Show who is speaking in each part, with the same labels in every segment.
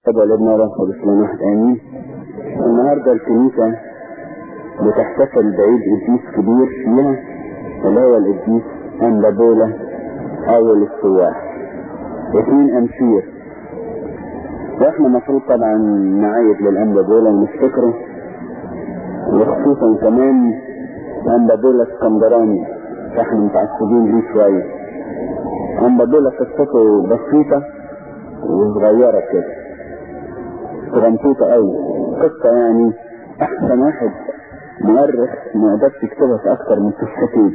Speaker 1: طب ولدنا روح الإسلام واحد آمين النهاردة الكنيسة بتحتفل بعيد قديس كبير فيها اللي هو القديس أنبابولا أول السواح اثنين أمشير واحنا المفروض طبعا نعيد للأنبابولا ونفتكره وخصوصا كمان أنبابولا اسكندراني احنا متعصبين ليه شوية أنبابولا قصته بسيطة وصغيرة كده صغنطوطة قوي قصة يعني احسن واحد مؤرخ ما قدرش يكتبها في اكتر من صفحتين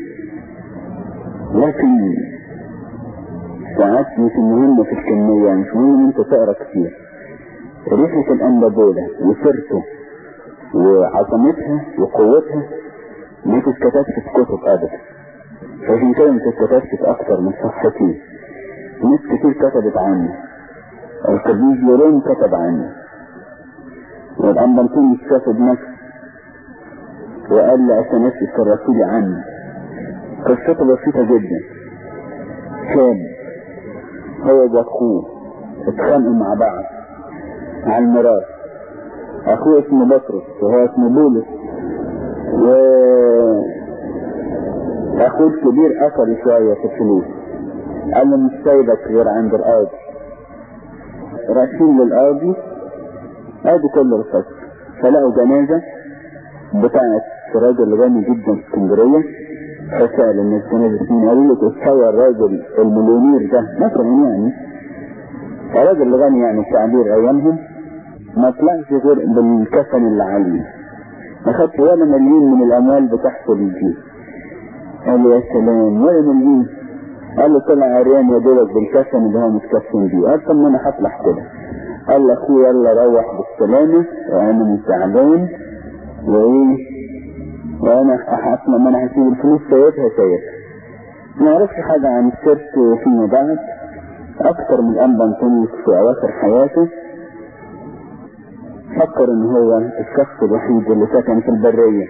Speaker 1: لكن ساعات مش مهم في الكمية مش مهم انت تقرا كتير ريحة الانبابولة وسيرته وعظمتها وقوتها ما تتكتبش في كتب ابدا عشان كده ما تتكتبش في اكتر من صفحتين ناس كتير كتبت عنه القديس يورون كتب عنه والأنبنطون شافه بنفسه وقال لأتنفس الرسول عنه قصته بسيطة جدا كان هو واخوه اتخانقوا مع بعض على الميراث اخوه اسمه بطرس وهو اسمه بولس و اخوه الكبير اثر شوية في الفلوس قال له مش سايبك غير عند القاضي رايحين للقاضي ادي كل القصة فلقوا جنازة بتاعت راجل غني جدا في اسكندرية فسأل الناس جنازة مين قالوا له تتصور الراجل المليونير ده مثلا يعني راجل غني يعني تعبير ايامهم ما طلعش غير بالكفن اللي عليه ما خدش ولا مليون من الاموال بتاعته الجيب قال له يا سلام ولا مليون قال له طلع عريان يا دوبك بالكفن اللي هو متكفن بيه قال طب ما انا هطلع كده قال لاخوه يلا روح بالسلامة وانا مش تعبان وايه وانا حاسس ما انا هسيب الفلوس سيبها سيبها ما عرفش حاجة عن سيرته فيما بعد اكتر من انبا انطونيوس في اواخر حياته فكر ان هو الشخص الوحيد اللي سكن في البرية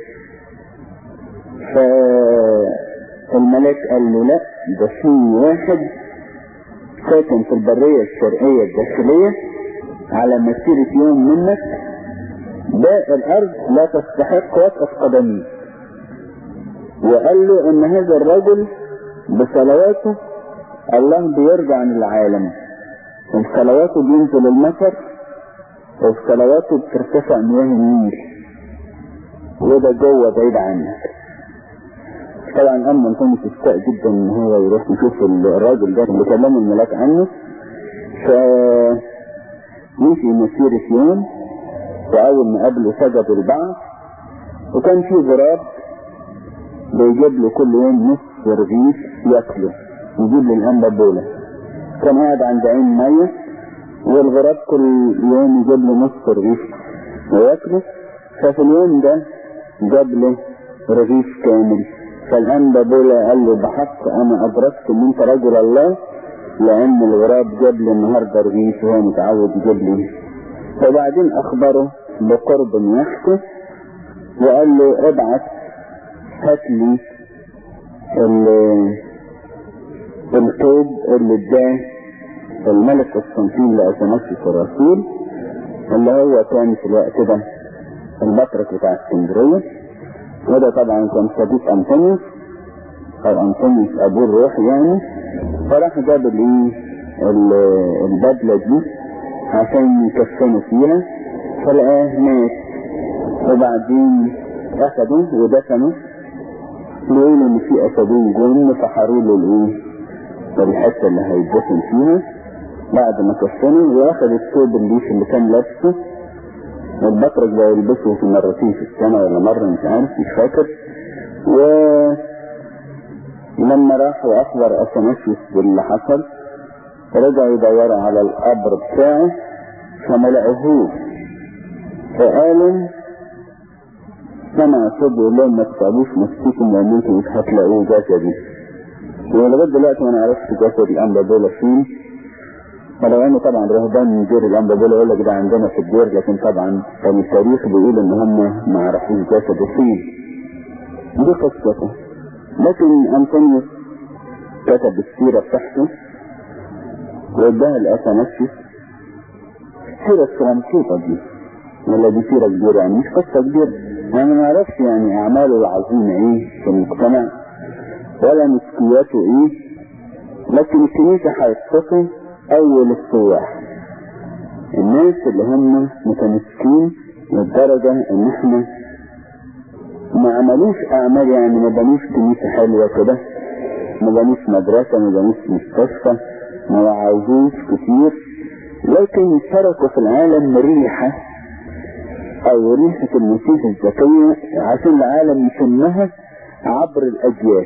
Speaker 1: فالملاك قال له لا ده في واحد ساكن في البرية الشرقية الداخلية على مسيرة يوم منك باقي الارض لا تستحق وقف قدمي وقال له ان هذا الرجل بصلواته الله بيرجع عن العالم وبصلواته بينزل المطر وبصلواته بترتفع مياه النيل وده جوه بعيد عنك طبعا اما انتم تستاء جدا ان هو يروح يشوف الراجل ده اللي كلم الملاك عنه ف مشي مسيرة يوم وأول ما قابله سجدوا لبعض وكان في غراب بيجيب له كل يوم نص رغيف ياكله يجيب له الأنبابولة كان قاعد عند عين مية والغراب كل يوم يجيب له نص رغيف وياكله ففي اليوم ده جاب له رغيف كامل فالأنبابولة قال له بحق أنا أدركت إن أنت رجل الله لأن الغراب جاب لي النهاردة رغيف وهو متعود يجيب لي وبعدين أخبره بقرب يحكي وقال له ابعت هات لي الثوب اللي اداه الملك قسطنطين لأثناسيوس الرسول اللي هو كان في الوقت ده البطرك بتاع اسكندرية وده طبعا كان صديق أنطونيوس أو أنطونيوس أبوه الروحي يعني فراح جاب الايه البدلة دي عشان يكفنوا فيها فلقاه مات وبعدين اخدوه ودفنوا بيقولوا ان في اسدين جن فحروا له الايه الحته اللي هيدفن فيها بعد ما كفنوا واخد الثوب الليف اللي كان لابسه البطرك ده يلبسه في مرتين في السنة ولا مرة مش عارف مش فاكر و لما راح واخبر اثناسيوس باللي حصل رجعوا يدوروا على القبر بتاعه فما لقوهوش فقالوا سمع صوت يقول لهم ما تتعبوش نفسكم لان انتوا مش هتلاقوه جسدي ولغايه دلوقتي ما نعرفش جسد الانبابولا فين ولو انه طبعا رهبان من دير الانبابولا يقول لك ده عندنا في الدير لكن طبعا كان التاريخ بيقول ان هم ما عرفوش جسده فين دي قصته لكن انطونيوس كتب السيرة بتاعته واداها لأثناسيوس السيرة الصغنطوطة دي ولا دي سيرة كبيرة يعني مش قصة كبيرة أنا ما أعرفش يعني أعماله العظيمة إيه في المجتمع ولا مسكياته إيه لكن الكنيسة هيتصفوا أول السواح الناس اللي هم متمسكين للدرجة إن إحنا ما عملوش أعمال يعني ما بنوش كنيسة حلوة كده ما بنوش مدرسة ما بنوش مستشفى ما وعظوش كتير لكن تركوا في العالم ريحة أو ريحة المسيح الزكية عشان العالم يشمها عبر الأجيال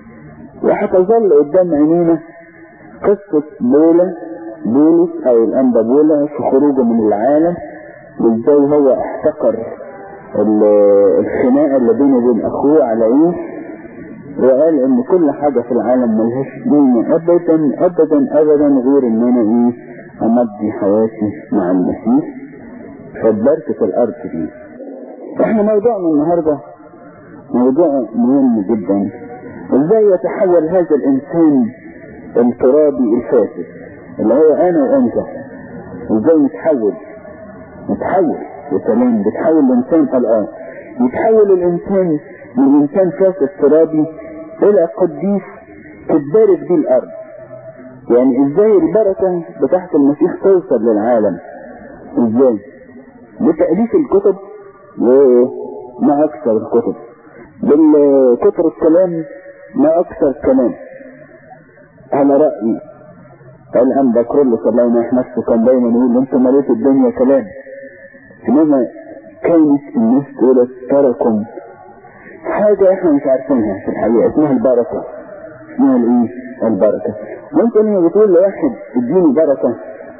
Speaker 1: وهتظل قدام عينينا قصة بولا بولس أو الأنبا بولا في خروجه من العالم وإزاي هو احتقر الخناقة اللي بينه وبين أخوه على إيه وقال إن كل حاجة في العالم ملهاش قيمة أبدا أبدا أبدا غير إن أنا إيه أمضي حياتي مع المسيح فبركة الأرض دي إحنا موضوعنا النهاردة موضوع مهم جدا إزاي يتحول هذا الإنسان الترابي الفاسد اللي هو أنا وأنت إزاي نتحول نتحول وسلام بتحول الإنسان الآن يتحول الإنسان من إنسان فاسد ترابي إلى قديس تتبارك بيه الأرض يعني إزاي البركة بتاعت المسيح توصل للعالم إزاي بتأليف الكتب وما أكثر الكتب بالكتر الكلام ما أكثر الكلام على رأيي الآن بكرولس الله ينح نفسه كان دايما يقول انت مليت الدنيا كلام انما كانت الناس تقول تركم حاجة احنا مش عارفينها في الحقيقة اسمها البركة اسمها الايه البركة وانت لما بتقول لواحد اديني بركة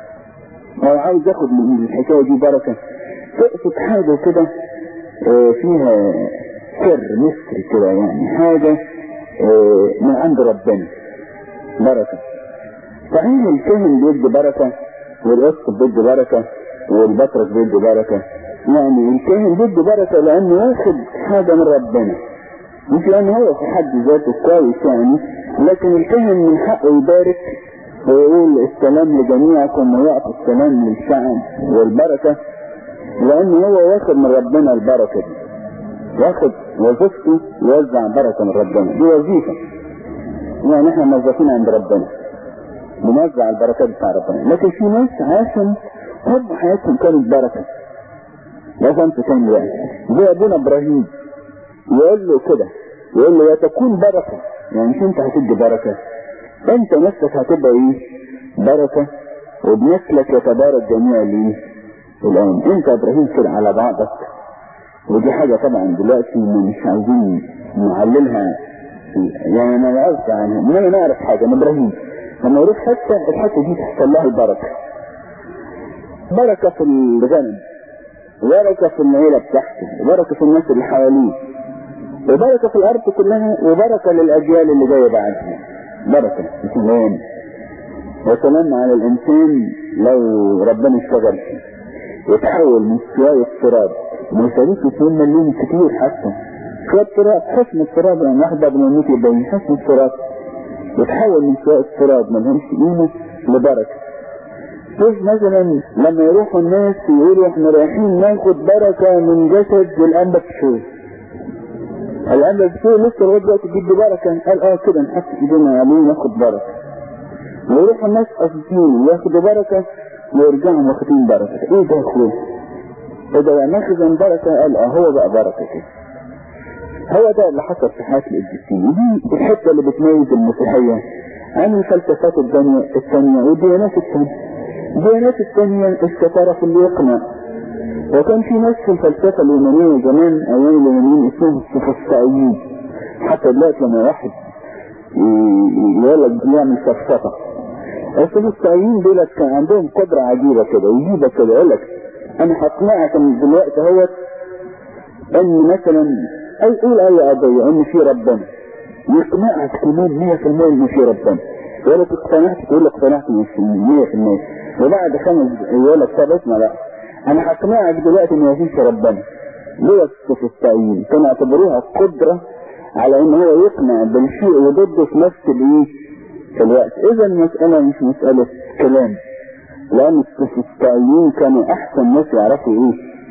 Speaker 1: او عاوز ياخد من الحكاية دي بركة تقصد حاجة كده اه فيها سر مصري كده يعني حاجة اه من عند ربنا بركة صحيح الكاهن بيدي بركة والاسقف بيدي بركة والبطرك بيدي بركة يعني الكاهن بيدي بركة لانه واخد حاجة من ربنا مش لانه هو في حد ذاته كويس يعني لكن الكاهن من حقه يبارك ويقول السلام لجميعكم ويعطي السلام للشعب والبركة لانه هو واخد من ربنا البركة دي واخد وظيفته يوزع بركة من ربنا دي وظيفة يعني احنا موظفين عند ربنا بنوزع البركات بتاع ربنا لكن في ناس عاشوا هم حياتهم كانت بركة لا فهمت تاني يعني زي ابونا ابراهيم يقول له كده يقول له يا تكون بركة يعني مش انت هتدي بركة انت نفسك هتبقى ايه بركة وبنسلك يتبارك جميع الايه الان انت ابراهيم كده على بعضك ودي حاجة طبعا دلوقتي مش عايزين نعللها يعني انا عارف عنها انما نعرف حاجة من ابراهيم لما يروح حتة الحتة دي تحصل لها البركة بركة في الغنم وبركة في العيلة بتاعته وبركة في الناس اللي حواليه وبركة في الأرض كلها وبركة للأجيال اللي جاية بعدها بركة سلام وسلام على الإنسان لو ربنا اشتغل فيه يتحول من شوية تراب ويشارك في مليون كتير حتى شوية تراب حسن التراب يعني واحد قبل ما يموت يبين حسن التراب يتحول من شوية تراب ملهمش قيمة لبركة شوف مثلا لما يروحوا الناس يقولوا احنا رايحين ناخد بركة من جسد الأنبا بشوي الأنبا بشوي لسه لغاية دلوقتي بيدي بركة قال اه كده نحط ايدينا عليه ناخد بركة ويروحوا الناس قاصدين وياخدوا بركة ويرجعوا واخدين بركة ايه ده يا اخويا؟ ايه ده يعني مخزن بركة قال اه هو بقى بركة كده هو ده اللي حصل في حياة القديسين دي الحتة اللي بتميز المسيحية عن الفلسفات الدنيا الثانية والديانات الثانية الديانات الثانية الشطارة اللي يقنع وكان في ناس في الفلسفة اليونانية زمان أيام اليونانيين اسمهم السفسطائيين حتى دلوقتي لما واحد يقول لك يعمل فلسفة السفسطائيين دول كان عندهم قدرة عجيبة كده يجيبك كده يقول لك أنا هقنعك من دلوقتي اهوت إن مثلا أي قول أي قضية إن في ربنا يقنعك كمان 100% إن في ربنا يقول لك اقتنعت تقول لك اقتنعت 100% وبعد خمس يقول لك طب اسمع بقى انا هقنعك دلوقتي ان مفيش ربنا ليه السفسطائيين كانوا اعتبروها قدرة على ان هو يقنع بالشيء وضده في نفس الايه الوقت اذا المسألة مش مسألة كلام لأن السفسطائيين كانوا أحسن ناس يعرفوا إيه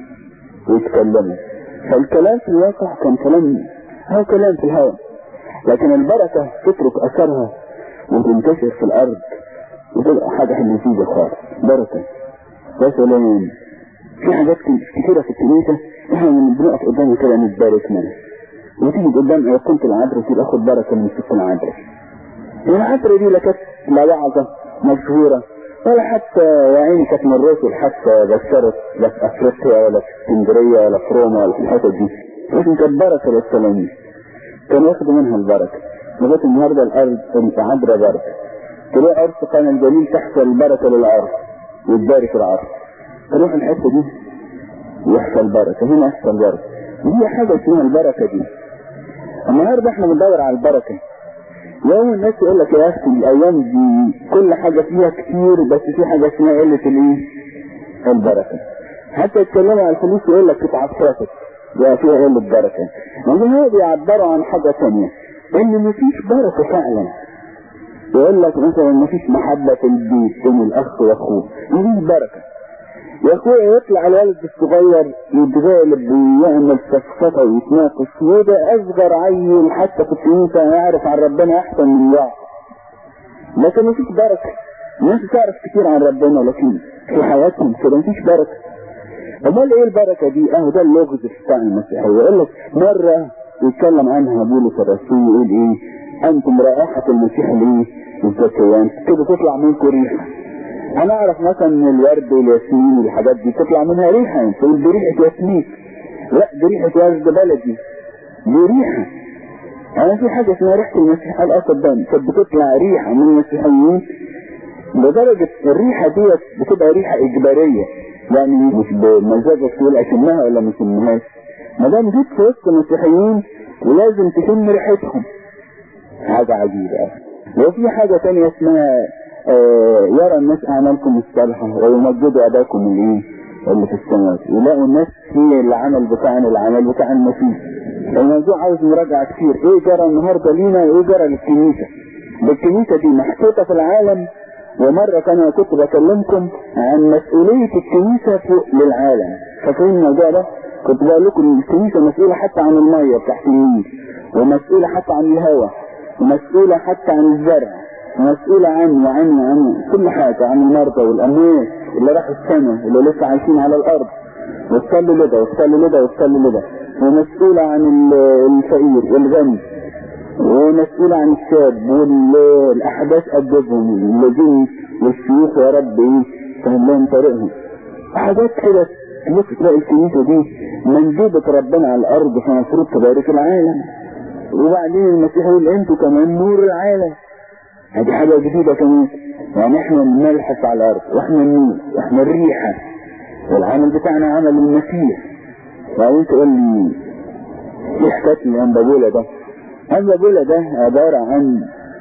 Speaker 1: ويتكلموا فالكلام في الواقع كان كلام هو كلام في الهواء لكن البركة تترك أثرها وتنتشر في الأرض وتبقى حاجة لذيذة خالص بركة يا سلام في حاجات كتيرة في الكنيسة احنا بنقف قدامها كده نتبارك منها وتيجي قدام ايقونة العذراء تبقى خد بركة من ست العذراء العذراء دي لا كانت لا وعظة مشهورة ولا حتى يا عيني كانت من الرسل حتى بشرت لا في افريقيا ولا في اسكندرية ولا في روما ولا في الحتت دي لكن كانت بركة للتلاميذ كانوا ياخدوا منها البركة لغاية النهاردة الأرض العذراء بركة تلاقي عرس قنا الجليل تحصل البركة للعرس وتبارك العرس تروح الحتة دي يحصل بركة هنا يحصل بركة دي حاجة اسمها البركة دي النهاردة احنا بندور على البركة يوم الناس يقول لك يا اخي الايام دي كل حاجة فيها كتير بس في حاجة اسمها قلة الايه البركة حتى يتكلموا على الفلوس يقول لك اتعفرتت يبقى فيها قلة بركة لكن هو بيعبروا عن حاجة تانية ان مفيش بركة فعلا يقول لك مثلا مفيش محبة في البيت بين الاخ واخوه مفيش بركة يا اخويا يطلع الولد الصغير يتغالب ويعمل سفسطة ويتناقش وده اصغر عيل حتى في الكنيسة يعرف عن ربنا احسن من واحد لكن مفيش بركة الناس تعرف كتير عن ربنا لكن في حياتهم كده مفيش بركة امال ايه البركة دي اهو ده اللغز بتاع المسيحية يقول لك مرة يتكلم عنها بولس الرسول يقول ايه انتم رائحة المسيح الايه الزكيان كده تطلع منكم ريحة انا اعرف مثلا ان الورد والياسمين والحاجات دي تطلع منها ريحة تقول دي ريحة ياسمين لا دي ريحة ورد بلدي دي ريحة انا في حاجة اسمها ريحة المسيح الاسد ده كانت بتطلع ريحة من المسيحيين لدرجة الريحة ديت بتبقى ريحة اجبارية يعني مش بمزاجك تقول اشمها ولا ما اشمهاش ما دام جيت في وسط المسيحيين ولازم تشم ريحتهم حاجة عجيبة وفي حاجة تانية اسمها آه يرى الناس اعمالكم الصالحة ويمجدوا اباكم الايه اللي في السماوات يلاقوا الناس في العمل بتاعنا العمل بتاع المسيح الموضوع عاوز مراجعة كتير ايه جرى النهاردة لينا وايه جرى للكنيسة الكنيسة دي محطوطة في العالم ومرة كان كنت بكلمكم عن مسؤولية الكنيسة للعالم فاكرين الموضوع ده كنت بقول لكم الكنيسة مسؤولة حتى عن المية بتاعت النيل ومسؤولة حتى عن الهواء ومسؤولة حتى عن الزرع ومسؤولة عن وعن وعن كل حاجة عن المرضى والأموات اللي راحوا السنة اللي لسه عايشين على الأرض وتصلي لده وتصلي لده وتصلي لده ومسؤولة عن الفقير والغني ومسؤولة عن الشاب والأحداث أدبهم الذين والشيوخ يا رب إيه فهم لهم طريقهم حاجات كده تبص تلاقي الكنيسة دي مندوبة ربنا على الأرض فمفروض تبارك العالم وبعدين المسيح يقول أنتوا كمان نور العالم هذه حاجة جديدة كمان يعني احنا الملحس على الأرض واحنا النور واحنا الريحة والعمل بتاعنا عمل المسيح وبعدين تقول لي ايه حكاية الأنبابولة ده الأنبابولة ده عبارة عن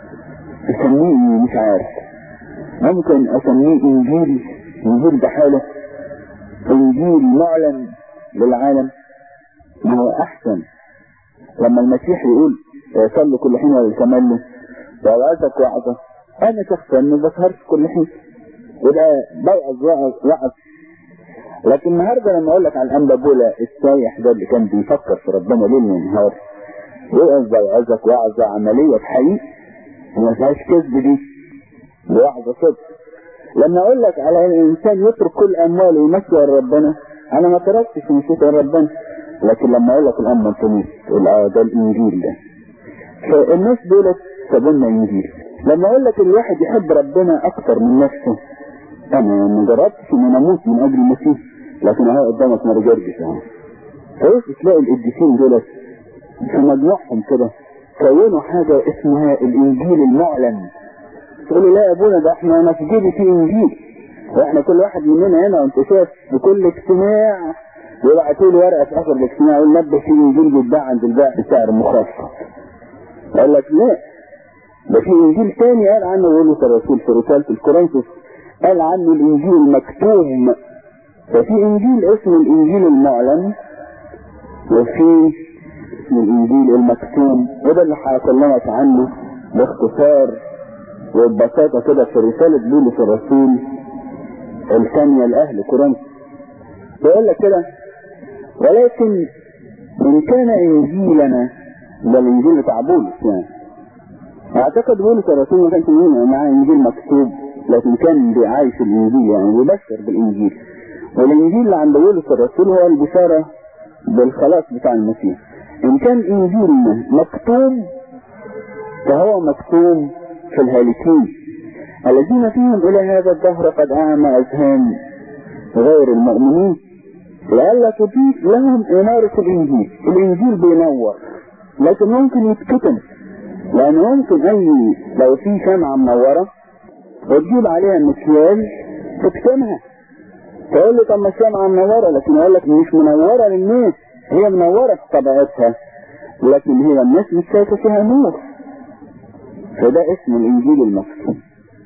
Speaker 1: أسميه مش عارف ممكن أسميه إنجيل إنجيل بحاله إنجيل معلن للعالم ما هو أحسن لما المسيح يقول صلوا كل حين ويتملوا ووعظك وعظة أنا شخصيا ما بسهرش كل حين وده بوعظ وعظ وعظ لكن النهارده لما اقول لك على الانبابولا السايح ده اللي كان بيفكر في ربنا ليل ونهار وقف بوعظك وعظة عملية حقيقي وما فيهاش كذب دي وعظة صدق لما اقول لك على الانسان يترك كل امواله ويمشي ورا ربنا انا ما تركتش ومشيت ورا ربنا لكن لما اقول لك الام الكنيس تقول اه ده الانجيل ده فالناس دولت سابوا لنا انجيل لما اقول لك الواحد يحب ربنا اكتر من نفسه انا ما جربتش ان انا اموت من اجل المسيح لكن اهو قدامك ماري جرجس اهو فوش تلاقي القديسين دولت في مجموعهم كده كونوا حاجة اسمها الانجيل المعلن تقول لا يا ابونا ده احنا انا في جيبي في انجيل واحنا كل واحد مننا هنا وانت شايف في كل اجتماع يبعتوا لي ورقه في اخر الاجتماع يقول نبه في انجيل بيتباع عند البائع بسعر مخفض قال لك لا ده في انجيل تاني قال عنه بولس الرسول في رساله الكورنثوس قال عنه الانجيل المكتوم ففي انجيل اسمه الانجيل المعلن وفي اسمه الانجيل المكتوم وده اللي هكلمك عنه باختصار وببساطة كده في رسالة بولس الرسول الثانية لأهل كورنثوس بيقول لك كده ولكن إن كان إنجيلنا ده الإنجيل بتاع بولس يعني أعتقد بولس الرسول ما كانش معاه إنجيل مكتوب لكن كان بيعايش الإنجيل يعني بيبشر بالإنجيل والإنجيل اللي عند بولس الرسول هو البشارة بالخلاص بتاع المسيح إن كان إنجيلنا مكتوب فهو مكتوب في الهالكين الذين فيهم إلى هذا الدهر قد أعمى أذهان غير المؤمنين لئلا تضيف لهم إنارة الإنجيل الإنجيل بينور لكن ممكن يتكتم لأن ممكن أي لو في شمعة منورة وتجيب عليها مكياج تكتمها تقول لي طب ما الشمعة منورة لكن أقول لك مش منورة للناس هي منورة في طبيعتها لكن هي الناس مش شايفة فيها نور فده اسم الإنجيل المكتوب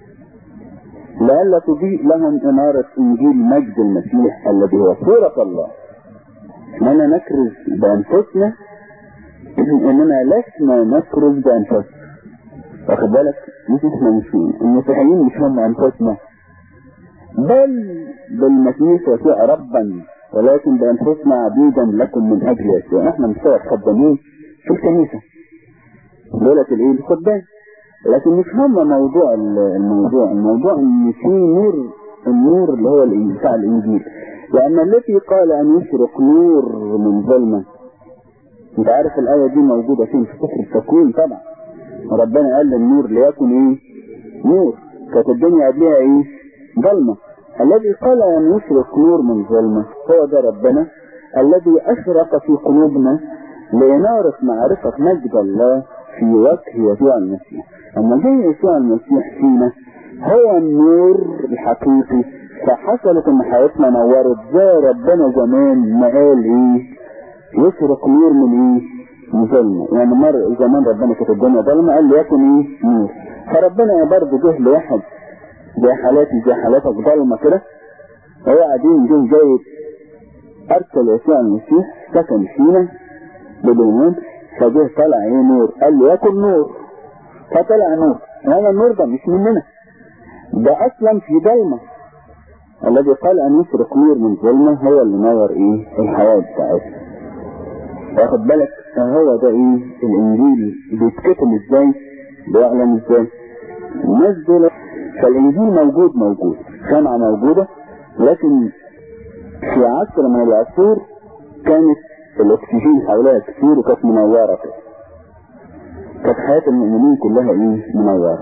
Speaker 1: لئلا تضيء لهم إنارة إنجيل مجد المسيح الذي هو صورة الله إننا نكرز بأنفسنا إننا لسنا نكرز بأنفسنا واخد بالك مش احنا مشين المسيحيين مش هم أنفسنا بل بالمسيح يسوع ربا ولكن بأنفسنا عبيدا لكم من أجل يسوع احنا مستوى خدامين في الكنيسة دولة الايه الخدام لكن مش هم موضوع الموضوع الموضوع ان في نور النور اللي هو بتاع الانجيل لان التي قال ان يشرق نور من ظلمه انت عارف الايه دي موجوده فين في سفر التكوين طبعا ربنا قال للنور ليكن ايه نور كانت الدنيا قبلها ايه ظلمه الذي قال ان يشرق نور من ظلمه هو ده ربنا الذي اشرق في قلوبنا لإنارة معرفة مجد الله في وجه يسوع المسيح أما جاي يسوع المسيح فينا هو النور الحقيقي فحصلت ان حياتنا نورت زي ربنا زمان ما قال ايه يشرق نور من ايه من ظلمه يعني مر زمان ربنا كانت الدنيا ظلمه قال ليكن ايه نور فربنا برضه جه لواحد زي حالاتي زي حالاتك ظلمه كده هو قاعدين جه جاي ارسل يسوع المسيح سكن فينا بدون فجه طلع ايه نور قال له يكن نور فطلع نور هذا النور ده مش مننا ده اصلا في ظلمه الذي قال ان يشرق نور من ظلمه هو اللي نور ايه الحياه بتاعتنا واخد بالك هو ده ايه الانجيل بيتكتب ازاي بيعلن ازاي الناس دول فالانجيل موجود موجود شمعة موجودة لكن في عصر من العصور كانت الاكسجين حواليها كتير وكانت منورة كده كانت حياة المؤمنين كلها ايه منورة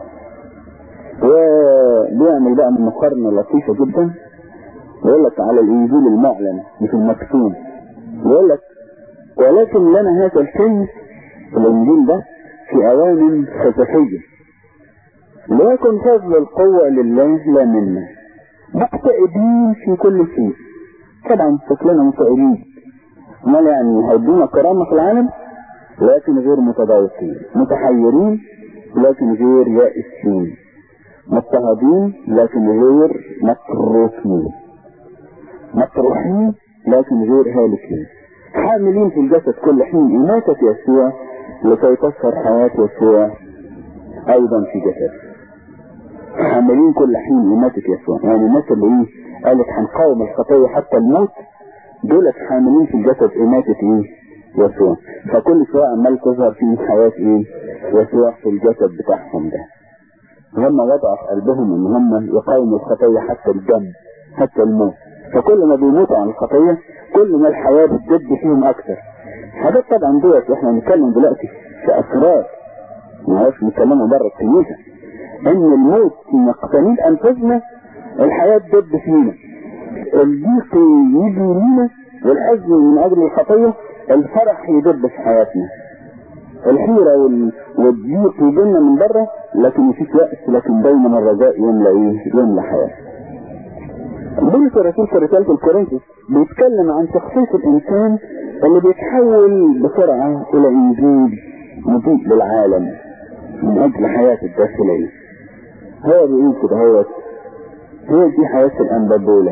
Speaker 1: وبيعمل بقى من مقارنة لطيفة جدا ويقول لك على الانجيل المعلن مش المكتوب ويقول لك ولكن لنا هذا الكنز الانجيل ده في اوان خزفية ليكن فضل القوة لله لا منا مكتئبين في كل شيء طبعا شكلنا مكتئبين امال يعني هيدونا كرامة في العالم لكن غير متضايقين متحيرين لكن غير يائسين مضطهدين لكن غير مكروهين مطروحين لكن غير هالكين حاملين في الجسد كل حين إماتة يسوع لكي تظهر حياة يسوع أيضا في جسد حاملين كل حين إماتة يسوع يعني الناس اللي إيه قالت هنقاوم الخطية حتى الموت دولت حاملين في الجسد إماتة إيه يسوع فكل شوية عمال تظهر فيه حياة إيه يسوع في الجسد بتاعهم ده هم وضعوا في قلبهم ان هم يقاوموا الخطية حتى الدم حتى الموت فكل ما بيموتوا عن الخطية كل ما الحياة بتجد فيهم اكثر حاجات طبعا ديت احنا بنتكلم دلوقتي في اسرار ما هوش بنتكلموا بره الكنيسة ان الموت في مقتنين انفسنا الحياة تجد فينا الضيق يجي لينا والحزن من اجل الخطية الفرح يدب في حياتنا الحيرة وال... والضيق يجينا من بره لكن مفيش وقت لكن دايما الرجاء يملى ايه يملى حياته بولس الرسول في رسالة الكورنثوس بيتكلم عن شخصية الإنسان اللي بيتحول بسرعة إلى إنجيل مضيء للعالم من أجل حياته الداخلية هو بيقول كده هو هي دي حياة الأنبابولة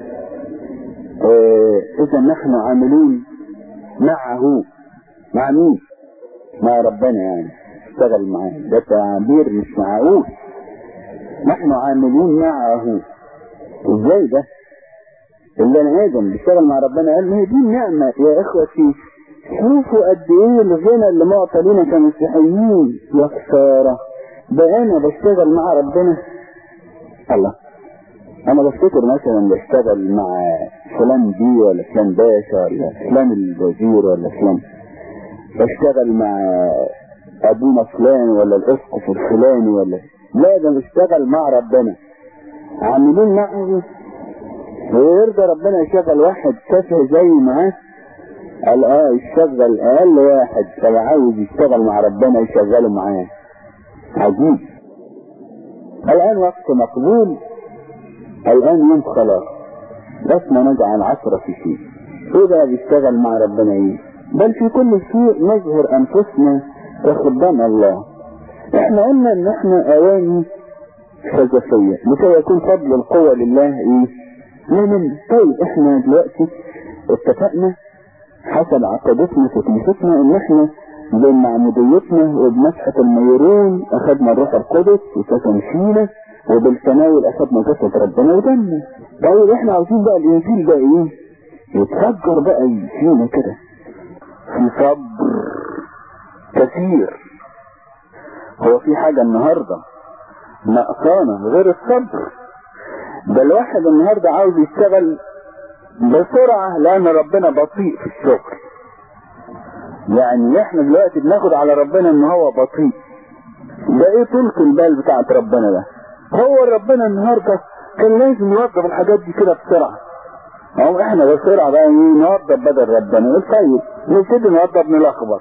Speaker 1: اه إذا نحن عاملون معه مع مين؟ مع ربنا يعني اشتغل معاه ده تعبير مش معقول نحن عاملون معه ازاي ده البني ادم بيشتغل مع ربنا قال ما هي دي النعمة يا اخوتي شوفوا قد ايه الغنى اللي معطى لينا كمسيحيين يا خسارة ده انا بشتغل مع ربنا الله انا بفتكر مثلا بشتغل مع فلان دي ولا فلان باشا ولا فلان الوزير ولا فلان بشتغل مع ابونا فلان ولا الاسقف الفلاني ولا لا ده بشتغل مع ربنا عاملين معه ويرضى ربنا يشغل واحد تافه زي معاه قال اه يشغل اقل واحد لو عاوز يشتغل مع ربنا يشغله معاه عجيب الان وقت مقبول الان يوم خلاص لسنا نجعل عشرة في شيء ايه بقى بيشتغل مع ربنا ايه بل في كل شيء نظهر انفسنا كخدام الله احنا قلنا ان احنا اواني فلسفية لكي يكون فضل القوة لله ايه نعمل طيب احنا دلوقتي اتفقنا حسب عقيدتنا في كنيستنا ان احنا بمعموديتنا وبمسحة الميرون اخدنا الروح القدس وسكن فينا وبالتناول اخدنا جسد ربنا ودمنا طيب احنا عاوزين بقى الانجيل ده ايه يتفجر بقى فينا كده في صبر كثير هو في حاجة النهاردة نقصانة غير الصبر ده الواحد النهاردة عاوز يشتغل بسرعة لان ربنا بطيء في الشغل يعني احنا دلوقتي بناخد على ربنا ان هو بطيء ده ايه طولة البال بتاعت ربنا ده هو ربنا النهاردة كان لازم يوظف الحاجات دي كده بسرعة او احنا بسرعة بقى نوظف بدل ربنا يقول طيب نبتدي نوظف نلخبط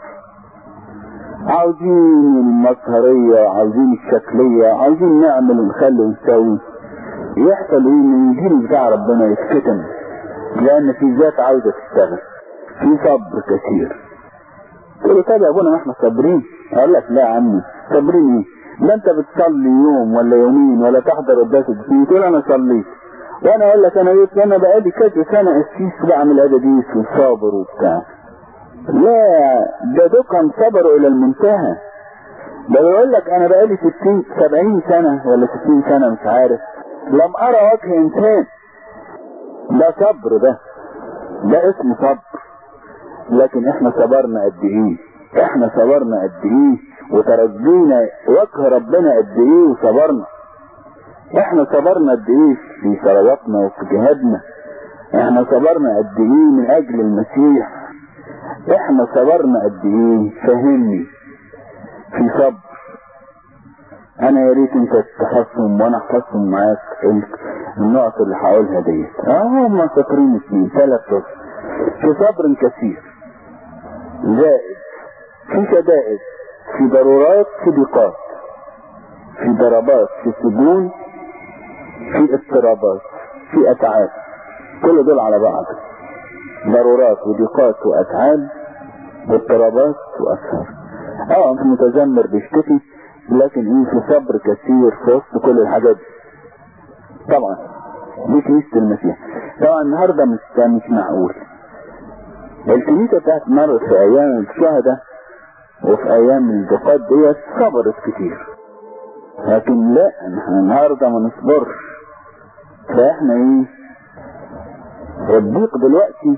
Speaker 1: عاوزين المظهرية عاوزين الشكلية عاوزين نعمل ونخلي ونسوي يحصل ايه ان الجيل بتاع ربنا يتكتم لان في ذات عاوزة تشتغل في صبر كثير تقول له طب يا ابونا ما احنا صابرين اقول لك لا يا عمي صابرين ايه لا انت بتصلي يوم ولا يومين ولا تحضر قداس الدين تقول انا صليت وانا اقول لك انا جيت انا بقالي كذا سنه قسيس بعمل اداديس وصابر وبتاع لا ده دول صبروا الى المنتهى ده بيقول لك انا بقالي 60 70 سنه ولا 60 سنه مش عارف لم ارى وجه انسان ده صبر ده ده اسمه صبر لكن احنا صبرنا قد ايه احنا صبرنا قد ايه وترجينا وجه ربنا قد ايه وصبرنا احنا صبرنا قد ايه في صلواتنا وفي جهادنا احنا صبرنا قد ايه من اجل المسيح احنا صبرنا قد ايه فهمني في صبر انا يا ريت انت تخصم وانا اخصم معاك النقط اللي هقولها ديت اه هم سطرين اثنين ثلاث سطر في صبر كثير زائد في شدائد في ضرورات في ضيقات في ضربات في سجون في اضطرابات في اتعاب كل دول على بعض ضرورات وضيقات واتعاب واضطرابات واسهار اه انت متذمر بيشتكي لكن ايه في صبر كثير في وسط كل الحاجات دي طبعا دي كنيسة المسيح طبعا النهاردة مش مش معقول الكنيسة بتاعت مرت في ايام الشهداء وفي ايام الضيقات ديت صبرت كتير لكن لا احنا النهارده ما نصبرش فاحنا ايه الضيق دلوقتي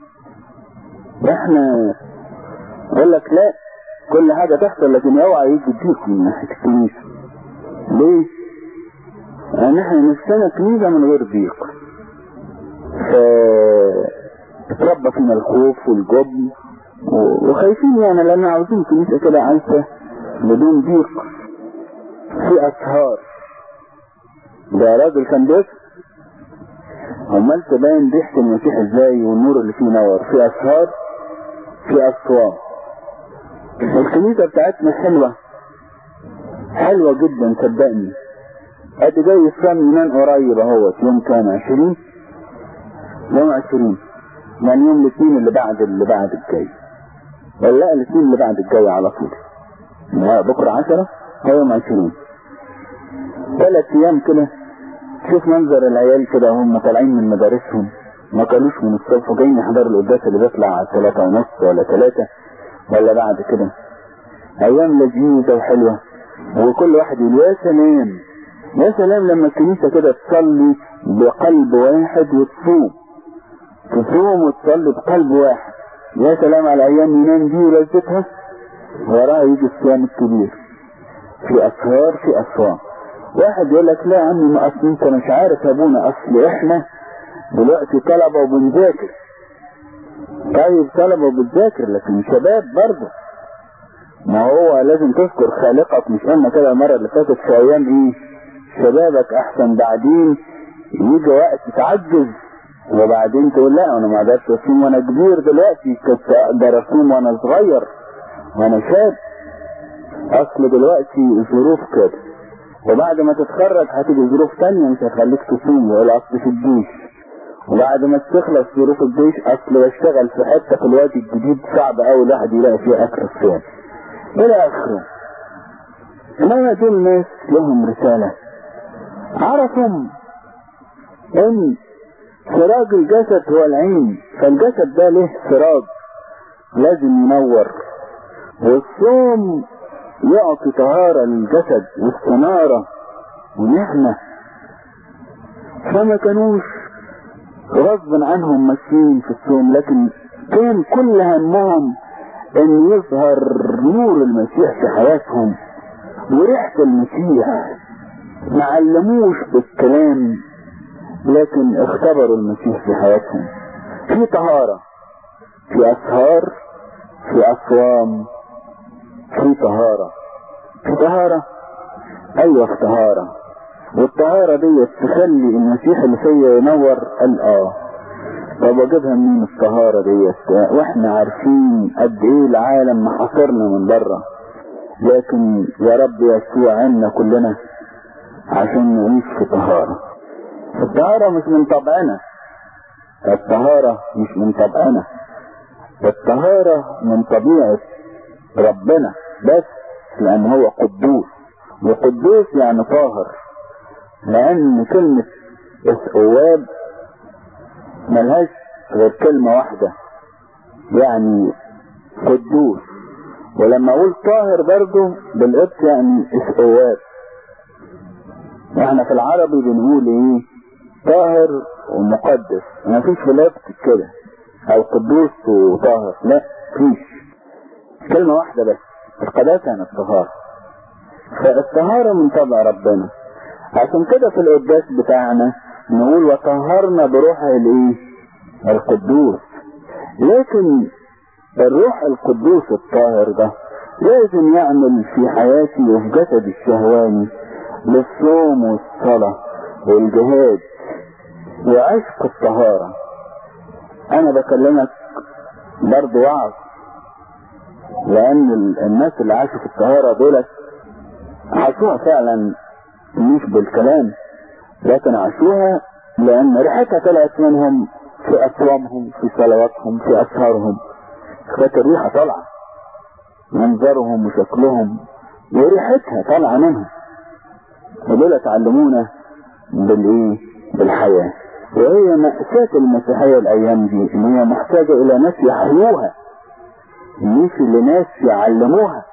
Speaker 1: احنا يقول لك لا كل حاجة تحصل لكن اوعى يجي الضيق من ناحية الكنيسة ليه؟ لان احنا نفسنا كنيسة من غير ضيق ف اتربى فينا الخوف والجبن وخايفين يعني لان عاوزين كنيسة كده عايشة بدون ضيق في اسهار ده راجل كان بيسر امال تبين ريحة المسيح ازاي والنور اللي فيه نور في اسهار في اسوار الكنيسة بتاعتنا حلوة حلوة جدا صدقني قد جاي اسلام يونان قريب اهوت يوم كام عشرين يوم عشرين يعني يوم الاثنين اللي بعد اللي بعد الجاي ولا لا الاثنين اللي بعد الجاي على طول بكرة عشرة هو يوم عشرين ثلاث ايام كده شوف منظر العيال كده هم طالعين من مدارسهم ما كانوش من الصبح وجايين يحضروا القداس اللي بيطلع على ثلاثة ونص ولا ثلاثة ولا بعد كده ايام لذيذة وحلوة وكل واحد يقول يا سلام يا سلام لما الكنيسة كده تصلي بقلب واحد وتصوم تصوم وتصلي بقلب واحد يا سلام على ايام ينام دي ولذتها وراها يجي الصيام الكبير في اسهار في اصوام واحد يقول لك لا يا عمي ما اصل انت مش عارف يا ابونا اصل احنا دلوقتي طلبه وبنذاكر طيب طلبه وبتذاكر لكن شباب برضه ما هو لازم تذكر خالقك مش قلنا كده المره اللي فاتت في ايام ايه شبابك احسن بعدين يجي وقت تعجز وبعدين تقول لا انا ما اقدرش اصوم وانا كبير دلوقتي كنت اقدر اصوم وانا صغير وانا شاب اصل دلوقتي الظروف كده وبعد ما تتخرج هتيجي ظروف تانية مش هتخليك تصوم ولا اصل في الجيش وبعد ما تخلص ظروف الجيش اصل بشتغل في حته في الوادي الجديد صعب قوي الواحد يلاقي فيها اكل الصيام الى اخره انما دول ناس لهم رساله عرفوا ان سراج الجسد هو العين فالجسد ده له سراج لازم ينور والصوم يعطي طهارة للجسد واستنارة ونعمة فما كانوش غصب عنهم ماشيين في الصوم لكن كان كل همهم ان يظهر نور المسيح في حياتهم وريحة المسيح ما علموش بالكلام لكن اختبروا المسيح في حياتهم في طهارة في أسهار في أصوام في طهارة في طهارة أيوة في طهارة والطهارة دي تخلي المسيح اللي فيا ينور قال اه طب اجيبها منين الطهارة دي واحنا عارفين قد ايه العالم محاصرنا من بره لكن يا رب يسوع عنا كلنا عشان نعيش في طهارة الطهارة مش من طبعنا الطهارة مش من طبعنا الطهارة من طبيعة ربنا بس لأن هو قدوس وقدوس يعني طاهر لأن كلمة أواب ملهاش غير كلمة واحدة يعني قدوس ولما أقول طاهر برضه بالقبط يعني أواب احنا في العربي بنقول ايه طاهر ومقدس ما فيش في القبط كده او قدوس وطاهر لا فيش كلمة واحدة بس القداسة يعني الطهارة فالطهارة من طبع ربنا عشان كده في القداس بتاعنا نقول وطهرنا بروحه الايه القدوس لكن الروح القدوس الطاهر ده لازم يعمل في حياتي وفي جسدي الشهواني للصوم والصلاة والجهاد وعشق الطهارة انا بكلمك برضو وعظ لان الناس اللي عاشوا في الطهارة دولت عاشوها فعلا مش بالكلام لكن عاشوها لان ريحتها طلعت منهم في اصوامهم في صلواتهم في اسهارهم كانت الريحة طالعة منظرهم وشكلهم وريحتها طالعة منهم ودول تعلمونا بالايه بالحياة وهي مأساة المسيحية الايام دي ان هي محتاجة الى ناس يحيوها مش لناس يعلموها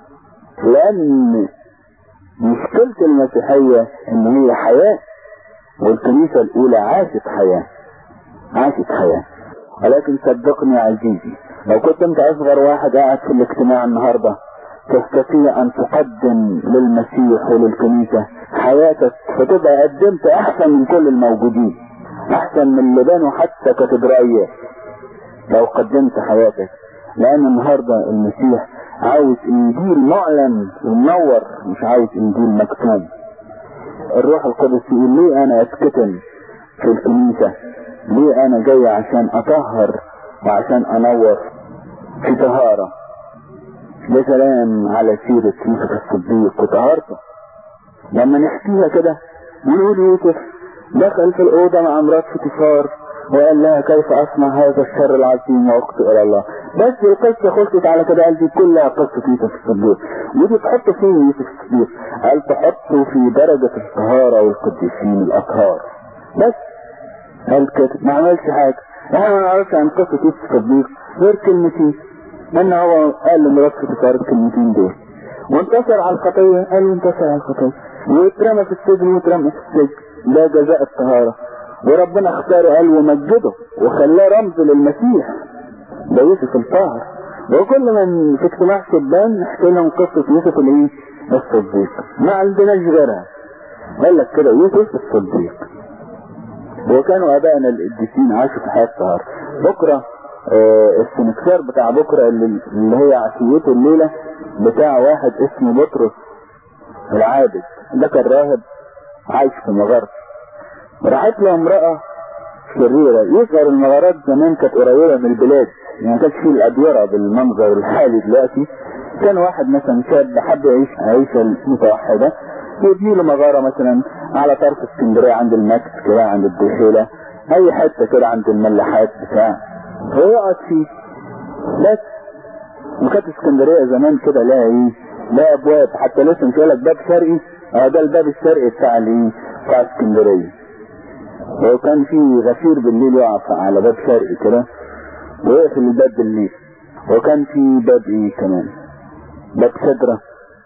Speaker 1: لان مشكلة المسيحية ان هي حياة والكنيسة الاولى عاشت حياة عاشت حياة ولكن صدقني يا عزيزي لو كنت انت اصغر واحد قاعد في الاجتماع النهاردة تستطيع ان تقدم للمسيح وللكنيسة حياتك فتبقى قدمت احسن من كل الموجودين احسن من اللي بنوا حتى كاتدرائية لو قدمت حياتك لان النهاردة المسيح عاوز انجيل معلن ومنور مش عاوز انجيل مكتوب الروح القدس يقول ليه انا اتكتم في الكنيسة ليه انا جاي عشان اطهر وعشان انور في طهارة يا سلام على سيرة يوسف الصديق وطهارته لما نحكيها كده ونقول يوسف دخل في الأوضة مع مرات فطفار وقال لها كيف أصنع هذا الشر العظيم وأخطئ إلى الله بس القصة خلصت على كده قال دي كلها قصة يوسف الصديق ودي تحط فين يوسف الصديق قال تحطه في درجة الطهارة والقديسين الأطهار بس قال كده ما عملش حاجة احنا ما نعرفش عن قصة يوسف الصديق غير كلمتين ان هو قال لمرات فطفار الكلمتين دول وانتصر على الخطية قال له انتصر على الخطية واترمى في السجن واترمى في السجن ده جزاء الطهارة وربنا اختاره قال ومجده وخلاه رمز للمسيح ده يوسف الطاهر وكل من في اجتماع شبان نحكي لهم قصة يوسف الايه الصديق ما عندناش غيرها قال لك كده يوسف الصديق وكانوا ابائنا القديسين عاشوا في حياة طهارة بكرة آه السنكسار بتاع بكرة اللي, اللي هي عشيته الليلة بتاع واحد اسمه بطرس العابد ده كان راهب عايش في مغارة راحت له امرأة شريرة يظهر المغارات زمان كانت قريبة من البلاد يعني ما كانش فيه الأديرة بالمنظر الحالي دلوقتي كان واحد مثلا شاب حب يعيش عيشة متوحدة يبني له مغارة مثلا على طرف اسكندرية عند المكس كده عند الدخيلة أي حتة كده عند الملاحات بتاع ويقعد فيه بس وكانت اسكندرية زمان كده لها ايه لها ابواب حتى لسه مش لك باب شرقي اه ده الباب الشرقي بتاع الايه بتاع اسكندرية وكان في غفير بالليل يقف على باب شرقي كده ويقفل الباب بالليل وكان في باب ايه كمان باب شجرة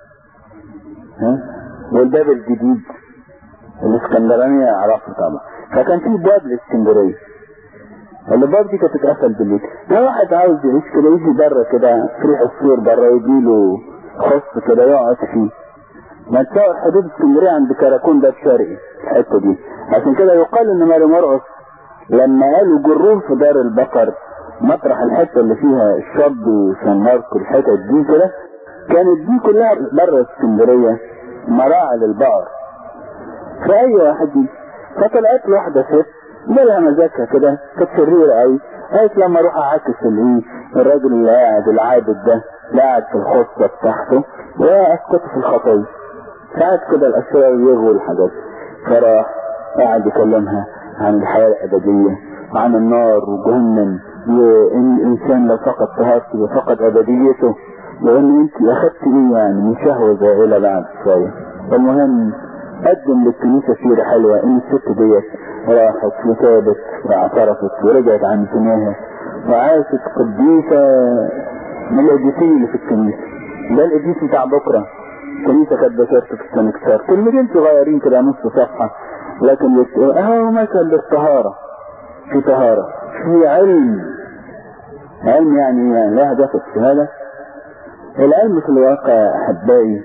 Speaker 1: ها والباب الجديد الاسكندرانية عرفه طبعا فكان في باب الاسكندرية الباب دي كانت تتقفل بالليل لو واحد عاوز يعيش كده يجي بره كده في ريح الصور بره يجيله خص كده يقعد فيه ما تصور حدود اسكندرية عند كراكون ده الشرقي الحتة دي عشان كده يقال ان ماري مرقص لما قالوا جروه في دار البقر مطرح الحتة اللي فيها الشاب وسان ماركو الحتت دي كده كانت دي كلها بره اسكندرية مراعي للبقر فأي واحد دي فطلعت له واحدة ست جالها مزاجها كده كانت شريرة قوي قالت لما اروح اعكس الايه الراجل اللي قاعد العابد ده اللي قاعد في الخصة بتاعته واسقطه في الخطية ساعات كده الاسرار يغوي الحاجات فراح قاعد يكلمها عن الحياة الابدية وعن النار وجهنم وان الانسان لو فقد طهارته وفقد ابديته وان انت اخدت ايه يعني من شهوة زائلة بعد شوية المهم قدم للكنيسة سيرة حلوة ان الست ديت راحت وتابت واعترفت ورجعت عن سناها وعاشت قديسة من القديسين اللي في الكنيسة ده القديس بتاع بكرة الكنيسة كانت بشرت في السنكسار كلمتين صغيرين كده نص صفحة لكن يتقول اهو مثل للطهارة في طهارة في علم علم يعني يعني لا هدف الشهادة العلم في الواقع احبائي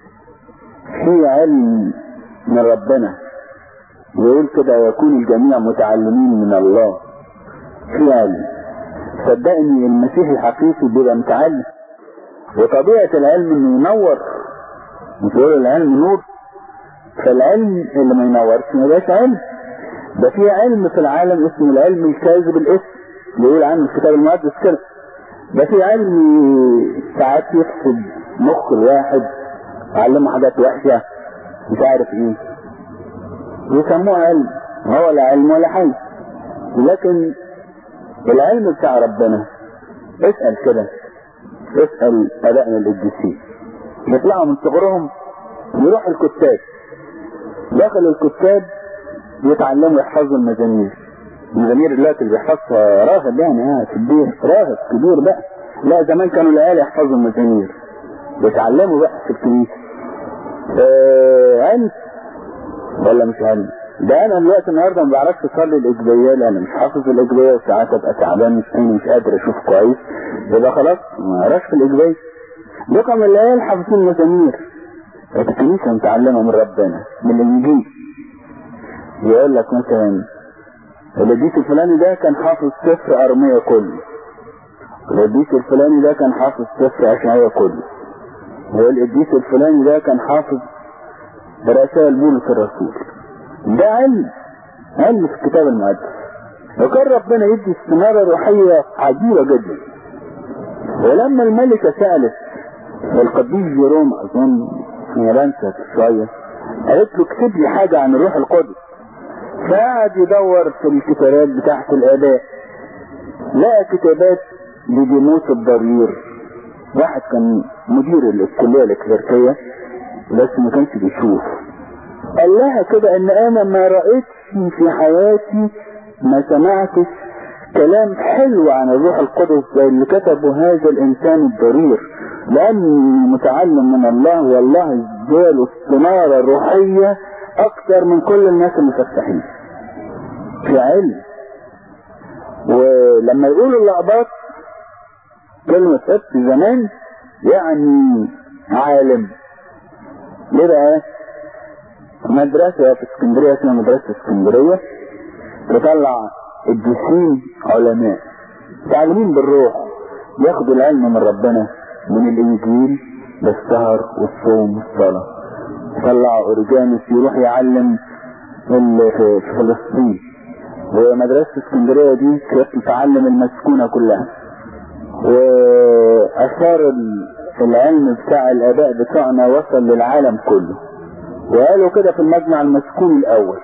Speaker 1: في علم من ربنا ويقول كده ويكون الجميع متعلمين من الله في علم صدقني المسيح الحقيقي بيبقى متعلم وطبيعة العلم انه ينور مش يقول العلم نور فالعلم اللي ما ينورش ما يبقاش علم ده في علم في العالم اسمه العلم الكاذب الاسم اللي يقول عنه الكتاب المقدس كده ده في علم ساعات يفسد مخ الواحد يعلمه حاجات وحشة مش عارف ايه يسموه علم هو لا علم ولا حي لكن العلم بتاع ربنا اسأل كده اسأل ابائنا القديسين يطلعوا من صغرهم يروحوا الكتاب داخل الكتاب يتعلموا يحفظوا المزامير المزامير دلوقتي اللي بيحفظها راهب يعني اه كبير راهب كبير بقى لا زمان كانوا العيال يحفظوا المزامير بيتعلموا بقى في الكنيسه آه علم ولا مش علم ده انا دلوقتي النهارده ما بعرفش اصلي الاجبيه لان مش حافظ الاجبيه وساعات ابقى تعبان مش عيني مش قادر اشوف كويس يبقى خلاص ما اعرفش في الاجبيه رقم العيال حافظين المزامير الكنيسه متعلمه من ربنا من الانجيل يقول لك مثلا القديس الفلاني ده كان حافظ سفر ارميه كله القديس الفلاني ده كان حافظ سفر اشعياء كله والقديس الفلاني ده كان حافظ رسائل بولس الرسول ده علم علم في الكتاب المقدس وكان ربنا يدي استنارة روحية عجيبة جدا ولما الملكة سألت القديس جيروم أظن أنا بنسى شوية قالت له اكتب لي حاجة عن الروح القدس فقعد يدور في الكتابات بتاعت الآباء لقى كتابات لديموس الضرير واحد كان مدير الكلية الكليركية بس ما كانش بيشوف قال لها كده ان انا ما رأيتش في حياتي ما سمعتش كلام حلو عن الروح القدس زي اللي كتبه هذا الانسان الضرير لاني متعلم من الله والله اداله استنارة روحية اكتر من كل الناس المفتحين في علم ولما يقولوا الاقباط كلمة قبط زمان يعني عالم ليه بقى مدرسة في اسكندرية اسمها مدرسة اسكندرية تطلع الدسين علماء تعلمين بالروح ياخدوا العلم من ربنا من الانجيل بالسهر والصوم والصلاة طلع اورجانوس يروح يعلم اللي في فلسطين ومدرسة اسكندرية دي كانت تعلم المسكونة كلها واثار العلم بتاع الاباء بتاعنا وصل للعالم كله وقالوا كده في المجمع المسكون الاول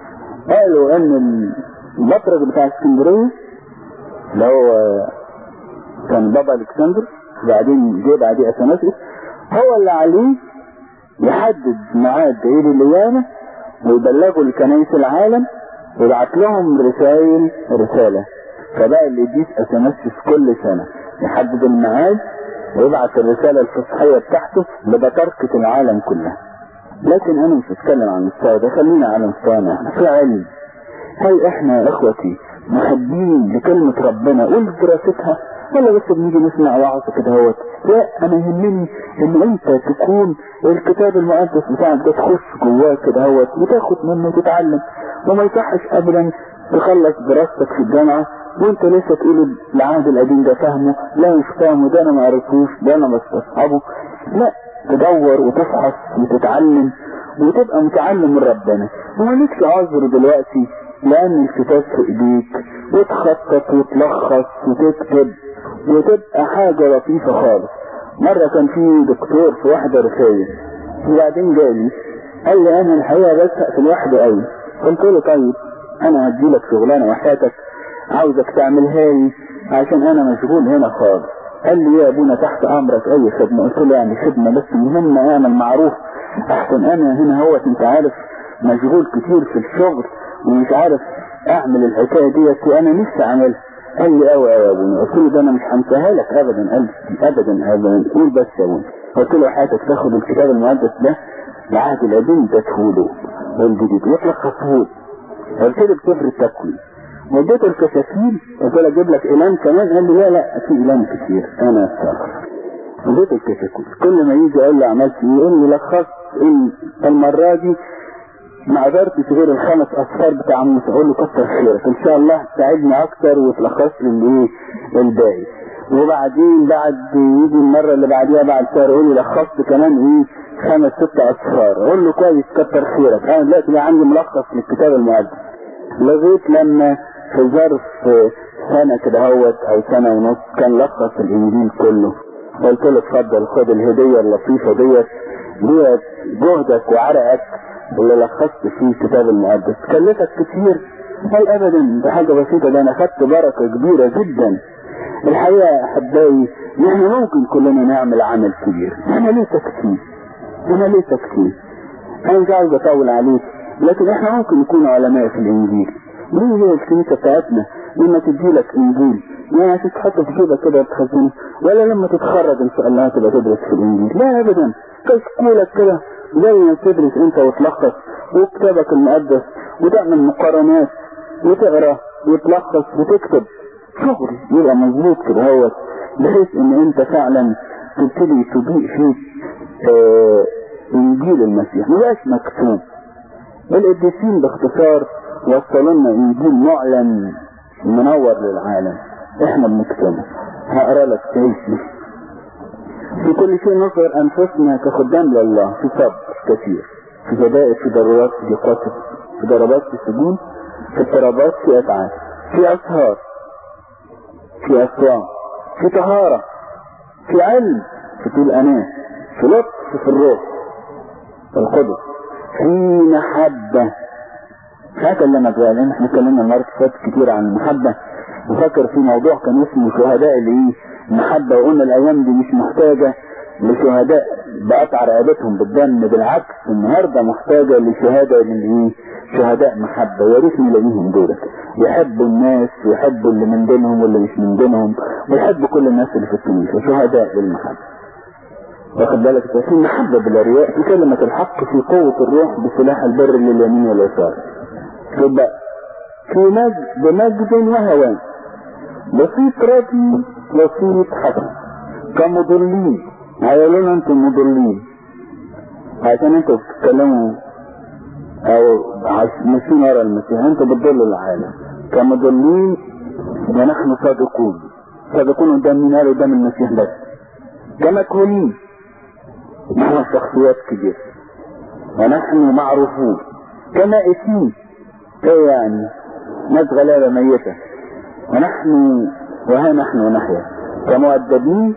Speaker 1: قالوا ان المطرق بتاع اسكندرية اللي هو كان بابا الكسندر بعدين جه بعديه اثناسيوس هو اللي عليه يحدد ميعاد عيد القيامة ويبلغوا لكنايس العالم ويبعت لهم رسائل رسالة فبقى اللي يديس اثناسيوس كل سنة يحدد الميعاد ويبعت الرسالة الفصحية بتاعته لبطركة العالم كلها لكن انا مش هتكلم عن المستوى ده خلينا على مستوانا احنا في علم هل احنا يا اخوتي محبين لكلمة ربنا ولدراستها ولا بس بنيجي نسمع وعظ كده هوت لا انا يهمني ان انت تكون الكتاب المقدس بتاعك ده تخش جواه كده هوت وتاخد منه وتتعلم وما يصحش ابدا تخلص دراستك في الجامعة وانت لسه تقول العهد القديم ده فاهمه لا مش فاهمه ده انا ما عرفوش ده انا بستصحبه لا تدور وتفحص وتتعلم وتبقى متعلم من ربنا ومالكش عذر دلوقتي لان الكتاب في ايديك وتخطط وتلخص وتكتب وتبقى حاجة لطيفة خالص مرة كان في دكتور في واحدة رساية وبعدين جالي قال لي انا الحقيقة بزهق في الواحدة قوي قلت له طيب انا هديلك شغلانة وحياتك عاوزك تعملها لي عشان انا مشغول هنا خالص قال لي يا ابونا تحت امرك اي خدمة قلت له يعني خدمة بس مهم اعمل معروف احسن انا هنا هو انت عارف مشغول كتير في الشغل ومش عارف اعمل الحكاية ديت وانا نفسي اعملها قال لي قوي قوي يا ابونا قلت له ده انا مش هنساها لك ابدا قال لي ابدا ابدا قول بس يا ابونا قلت له حياتك تاخد الكتاب المقدس ده العهد القديم ده تفوله والجديد يتلخصه قلت له بتفر التكوين وديته الكشافين قلت له اجيب لك اعلان كمان قال لي لا لا في اعلان كتير انا اتصرف وديته الكشافين كل ما يجي اقول له عملت ايه يقول لي لخصت ان المره دي ما قدرتش غير الخمس اصفار بتاع موسى اقول له كتر خيرك ان شاء الله تساعدني اكتر وتلخص لي الايه الباقي وبعدين بعد يجي المره اللي بعديها بعد شهر يقول لي لخصت كمان ايه خمس ست اصفار اقول له كويس كتر خيرك انا دلوقتي عندي ملخص للكتاب المقدس لغايه لما في ظرف سنه كده هوت او سنه ونص كان لخص الانجيل كله قلت له اتفضل خد الهديه اللطيفه ديت ديت جهدك وعرقك اللي لخصت فيه الكتاب المقدس كلفك كتير قال ابدا ده حاجة بسيطة ده انا خدت بركة كبيرة جدا الحقيقة يا احبائي نحن ممكن كلنا نعمل عمل كبير احنا ليه تكتير احنا ليه تكتير انا مش عاوز اطول عليك لكن احنا ممكن نكون علماء في الانجيل ليه هي الكنيسة بتاعتنا لما تدي لك انجيل يعني تتحط في جيبك كده تخزنه ولا لما تتخرج ان شاء الله تبقى تدرس في الانجيل لا ابدا كشكولك كده زي ما تدرس انت وتلخص وكتابك المقدس وتعمل مقارنات وتقرا وتلخص وتكتب شغل يبقى مظبوط كده هو بحيث ان انت فعلا تبتدي تضيء فيه اه انجيل المسيح ما بقاش مكتوب القديسين باختصار وصلوا لنا انجيل معلن منور للعالم احنا بنكتبه هقرا لك تعيش في كل شيء نظهر انفسنا كخدام لله في صبر كثير في جدائد في ضرورات في قصص في ضربات في سجون في اضطرابات في اتعاب في اسهار في اسوام في طهارة في علم في طول امان في لطف في الروح في القدس في محبة مش هكلمك بقى لان احنا اتكلمنا المرة فاتت كتير عن المحبة وفاكر في موضوع كان اسمه شهداء الايه المحبة وقلنا الايام دي مش محتاجة لشهداء بقطع رقبتهم بالدم بالعكس النهاردة محتاجة لشهادة من ايه شهداء محبة يا ريت نلاقيهم دولت يحبوا الناس ويحبوا اللي من دينهم واللي مش من دينهم ويحبوا كل الناس اللي في الكنيسة شهداء للمحبة واخد بالك في محبة بلا رياء في كلمة الحق في قوة الروح بسلاح البر لليمين واليسار يبقى في مجد بمجد وهوان بسيط راضي بسيط حسن كمضلين هيقولون انتم مضلين عشان انتوا بتتكلموا او ماشيين ورا المسيح انتوا بتضلوا العالم كمضلين ونحن صادقون صادقون قدام مين قال قدام المسيح بس كمكهولين نحن شخصيات كبيرة ونحن معروفون كمائتين ايه يعني ناس غلابة ميتة ونحن وها نحن نحيا كمؤدبين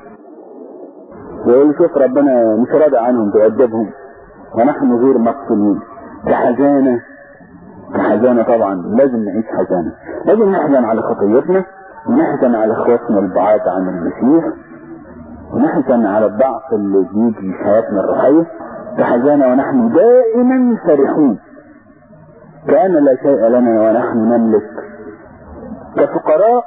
Speaker 1: ويقول شوف ربنا مش راضي عنهم بيأدبهم ونحن غير مقتولين كحزانة كحزانة طبعا لازم نعيش حزانة لازم نحزن على خطيتنا ونحزن على اخواتنا البعاد عن المسيح ونحزن على الضعف اللي بيجي في حياتنا الروحية كحزانة ونحن دائما فرحون كأن لا شيء لنا ونحن نملك كفقراء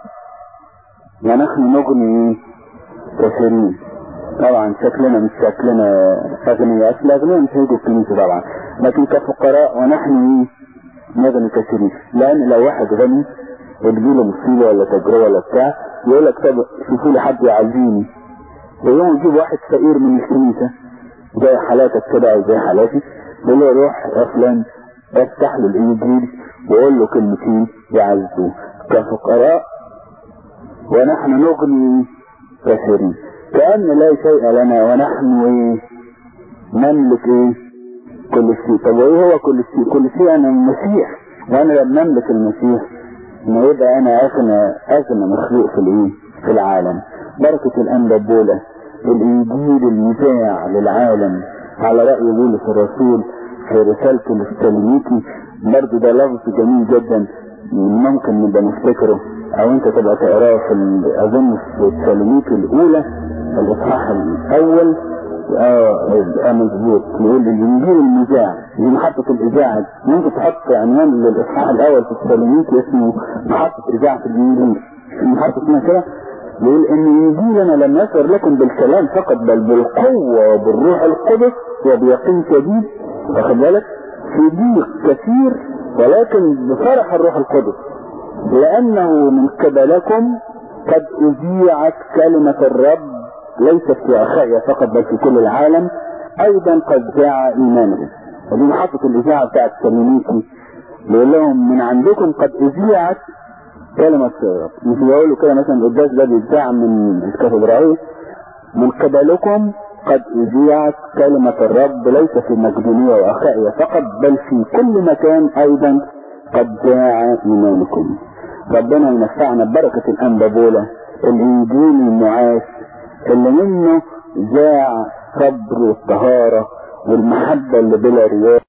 Speaker 1: ونحن نغني كثيرين طبعا شكلنا مش شكلنا أغنياء أصل الأغنياء مش هيجوا الكنيسة طبعا لكن كفقراء ونحن نغني كثيرين لأن لو واحد غني وتجيله مصيبة ولا تجربة ولا بتاع يقول لك طب شوفوا لي حد يعزيني ويوم يجيب واحد فقير من الكنيسة زي حالاتك كده أو زي حالاتي يقول له روح يا فلان افتح له الإنجيل وقول له كلمتين يعزوه كفقراء ونحن نغني كثيرين كأن لا شيء لنا ونحن ايه نملك ايه كل شيء طب وايه هو كل شيء كل شيء انا المسيح وانا لما نملك المسيح ما يبقى انا اغنى اغنى مخلوق في الايه في العالم بركة الانبابولة الانجيل المذاع للعالم على رأي بولس الرسول في رسالته للسلميكي برضه ده لفظ جميل جدا ممكن نبقى نفتكره او انت تبقى تقراه في اظن في السلميكي الاولى الاصحاح الاول اه مظبوط يقول الانجيل المذاع دي محطة الاذاعة ممكن تحط عنوان للاصحاح الاول في السلميكي اسمه محطة اذاعة الانجيل محطة اسمها كده يقول ان انجيلنا لم يصر لكم بالكلام فقط بل بالقوة وبالروح القدس وبيقين شديد واخد بالك في ضيق كثير ولكن بفرح الروح القدس لانه من قبلكم قد اذيعت كلمة الرب ليست في اخائيا فقط بل في كل العالم ايضا قد ذاع ايمانهم ودي محطة الاذاعة بتاعت سلميكي بيقول لهم من عندكم قد اذيعت كلمة مش بيقولوا كده مثلا القداس ده بيتذاع من الكاتدرائية من قبلكم قد اذيعت كلمة الرب ليس في مقدونية واخائيا فقط بل في كل مكان ايضا قد ذاع ايمانكم ربنا ينفعنا ببركة الانبابولة الانجيل المعاش اللي منه ذاع صبر والطهارة والمحبة اللي بلا رياء